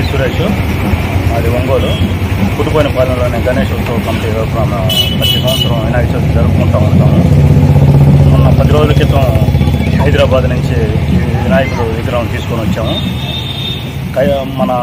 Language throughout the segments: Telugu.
పేరు సురేష్ అది ఒంగోలు పుట్టుపోయిన పాలనలోని గణేష్ ఉత్సవ కమిటీ తరఫున మేము ప్రతి సంవత్సరం వినాయక చవితి జరుపుకుంటూ ఉంటాము మొన్న పది రోజుల క్రితం హైదరాబాద్ నుంచి ఈ వినాయకుడు విగ్రహం తీసుకొని వచ్చాము కై- మన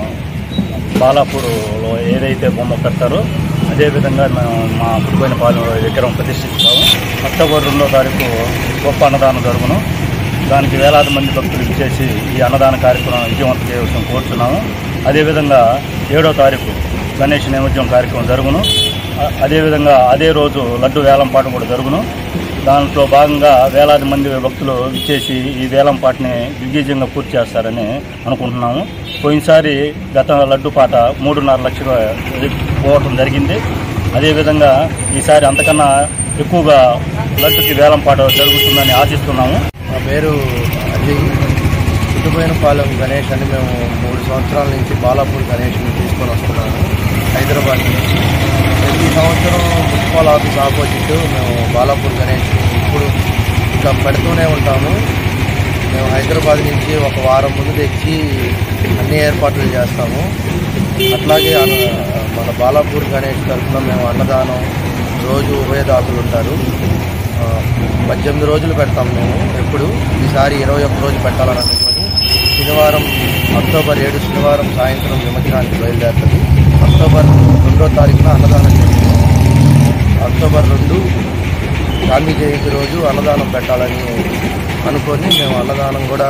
బాలాపూర్లో ఏదైతే బొమ్మ పెడతారో అదేవిధంగా మేము మా పుట్టుపోయిన పాలన విగ్రహం ప్రతిష్ఠిస్తాము అక్టోబర్ రెండో తారీఖు గొప్ప అన్నదానం జరుగును దానికి వేలాది మంది భక్తులు ఇచ్చేసి ఈ అన్నదాన కార్యక్రమం విజయవంతం చేయవలసిన కోరుతున్నాము అదేవిధంగా ఏడో తారీఖు గణేష్ నిమజ్జనం కార్యక్రమం జరుగును అ- అదేవిధంగా అదే రోజు లడ్డు వేలంపాట కూడా జరుగును దాంట్లో భాగంగా వేలాది మంది భక్తులు ఇచ్చేసి ఈ వేలంపాటని దిగ్విజయంగా పూర్తి చేస్తారని అనుకుంటున్నాము పోయినసారి గత లడ్డు పాట మూడున్నర లక్షలు పోవటం జరిగింది అదేవిధంగా ఈసారి అంతకన్నా ఎక్కువగా లడ్డుకి వేలంపాట జరుగుతుందని ఆశిస్తున్నాము నా పేరు అజయ్ పుట్టుపోయిన పాలెం గణేష్ అని మేము మూడు సంవత్సరాల నుంచి బాలాపూర్ గణేష్ని తీసుకొని వస్తున్నాము హైదరాబాద్ నుంచి ప్రతి సంవత్సరం మున్సిపల్ ఆఫీస్ ఆపోజిట్ మేము బాలాపూర్ గణేష్ని ఇప్పుడు ఇంకా పెడుతూనే ఉంటాము మేము హైదరాబాద్ నుంచి ఒక వారం ముందు తెచ్చి అన్ని ఏర్పాట్లు చేస్తాము అట్లాగే అన్న- మన బాలాపూర్ గణేష్ తరఫున మేము అన్నదానం రోజు ఉభయదాతలు ఉంటారు ఆ, పద్దెనిమిది రోజులు పెడతాం మేము ఎప్పుడు ఈసారి ఇరవై ఒక్క రోజు పెట్టాలని అనుకుని శనివారం అక్టోబర్ ఏడు శనివారం సాయంత్రం నిమజ్జనానికి బయలుదేరుతుంది అక్టోబర్ రెండో తారీఖున అన్నదానం చేస్తాం అక్టోబర్ రెండు గాంధీ జయంతి రోజు అన్నదానం పెట్టాలని అనుకొని మేము అన్నదానం కూడా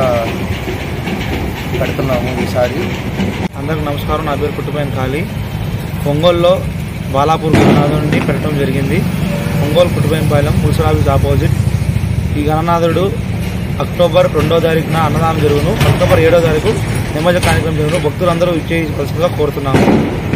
పెడుతున్నాము ఈసారి అందరికి నమస్కారం నా పేరు పుట్టుపోయిన ఖాళీ ఒంగోలులో బాలాపూర్ గణనాథుడి నుండి పెట్టడం జరిగింది ఒంగోలు పుట్టుపోయిన పాలెం మున్సిపల్ ఆఫీస్ ఆపోజిట్ ఈ గణనాథుడు అక్టోబర్ రెండో తారీఖున అన్నదానం జరుగును అక్టోబర్ ఏడో తారీఖు నిమజ్జన కార్యక్రమం జరుగును భక్తులందరూ ఇచ్చేయవలసిందిగా కోరుతున్నాము